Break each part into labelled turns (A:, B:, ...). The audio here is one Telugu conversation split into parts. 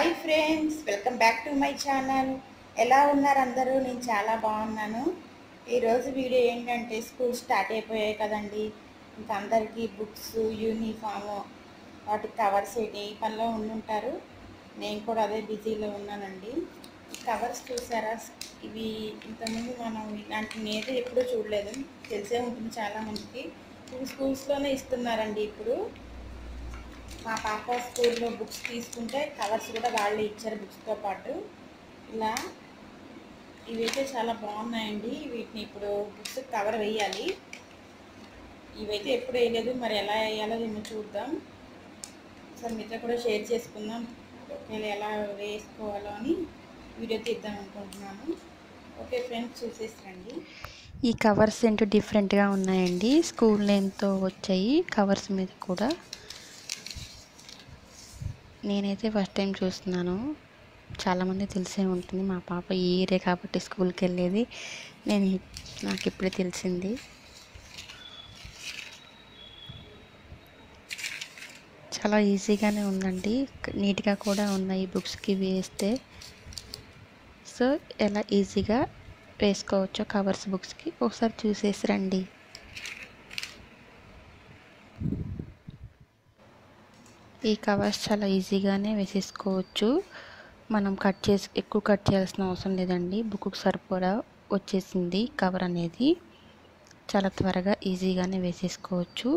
A: hi friends welcome back to my channel ఎలా ఉన్నారు అందరూ నేను చాలా బాగున్నాను ఈరోజు వీడియో ఏంటంటే స్కూల్ స్టార్ట్ అయిపోయాయి కదండి ఇంకా అందరికీ బుక్స్ యూనిఫామ్ వాటికి కవర్స్ ఈ పనిలో ఉండుంటారు నేను కూడా అదే బిజీలో ఉన్నానండి ఈ కవర్స్ చూసారా ఇవి ఇంతకుముందు మనం ఇలాంటి నేత ఎప్పుడూ చూడలేదు తెలిసే ఉంటుంది చాలామందికి ఇవి స్కూల్స్లోనే ఇస్తున్నారండి ఇప్పుడు మా పాప స్కూల్లో బుక్స్ తీసుకుంటే కవర్స్ కూడా వాళ్ళే ఇచ్చారు బుక్స్తో పాటు ఇలా ఇవైతే చాలా బాగున్నాయండి వీటిని ఇప్పుడు బుక్స్ కవర్ వేయాలి ఇవైతే ఎప్పుడు వేయలేదు మరి ఎలా వేయాలో మేము చూద్దాం ఒకసారి మీతో కూడా షేర్ చేసుకుందాం ఒకవేళ ఎలా వేసుకోవాలో అని వీడియో తీద్దాం అనుకుంటున్నాను ఓకే ఫ్రెండ్స్ చూసేసండి
B: ఈ కవర్స్ ఏంటో డిఫరెంట్గా ఉన్నాయండి స్కూల్ నేమ్తో వచ్చాయి కవర్స్ మీద కూడా నేనైతే ఫస్ట్ టైం చూస్తున్నాను చాలామంది తెలిసే ఉంటుంది మా పాప ఈ ఇయరే కాబట్టి స్కూల్కి వెళ్ళేది నేను నాకు ఇప్పుడే తెలిసింది చాలా ఈజీగానే ఉందండి నీట్గా కూడా ఉన్నాయి బుక్స్కి వేస్తే సో ఎలా ఈజీగా వేసుకోవచ్చో కవర్స్ బుక్స్కి ఒకసారి చూసేసి రండి ఈ కవర్స్ చాలా ఈజీగానే వేసేసుకోవచ్చు మనం కట్ చేసి ఎక్కువ కట్ చేయాల్సిన అవసరం లేదండి బుక్కు సరిపడా వచ్చేసింది కవర్ అనేది చాలా త్వరగా ఈజీగానే వేసేసుకోవచ్చు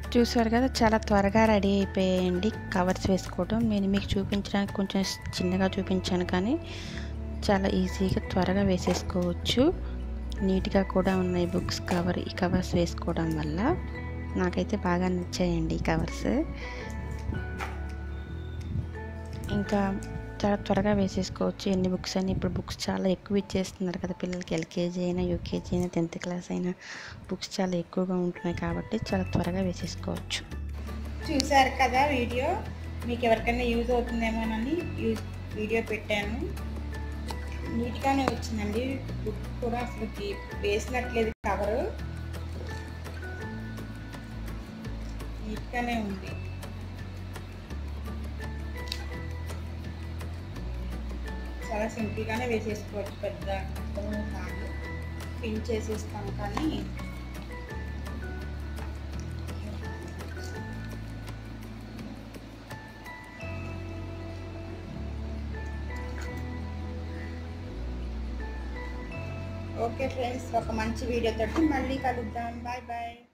B: చూసారు కదా చాలా త్వరగా రెడీ అయిపోయాయండి కవర్స్ వేసుకోవడం నేను మీకు చూపించడానికి కొంచెం చిన్నగా చూపించాను కానీ చాలా ఈజీగా త్వరగా వేసేసుకోవచ్చు నీట్గా కూడా ఉన్నాయి బుక్స్ కవర్ ఈ కవర్స్ వేసుకోవడం వల్ల నాకైతే బాగా నచ్చాయండి ఈ కవర్స్ ఇంకా చాలా త్వరగా వేసేసుకోవచ్చు ఎన్ని బుక్స్ అయినా ఇప్పుడు బుక్స్ చాలా ఎక్కువ ఇచ్చేస్తున్నారు కదా పిల్లలకి ఎల్కేజీ అయినా యూకేజీ అయినా టెన్త్ క్లాస్ అయినా బుక్స్ చాలా ఎక్కువగా ఉంటున్నాయి కాబట్టి చాలా త్వరగా వేసేసుకోవచ్చు
A: చూసారు కదా వీడియో మీకు ఎవరికైనా యూజ్ అవుతుందేమోనని యూజ్ వీడియో పెట్టాను నీట్గానే వచ్చిందండి బుక్ కూడా అసలుకి వేసినట్లేదు కవరు నీట్గానే ఉంది చాలా సింపుల్గానే వేసేసుకోవచ్చు పెద్ద కష్టమే కాదు పిన్ చేసేస్తాం కానీ ఓకే ఫ్రెండ్స్ ఒక మంచి వీడియోతో మళ్ళీ కలుద్దాం బాయ్ బాయ్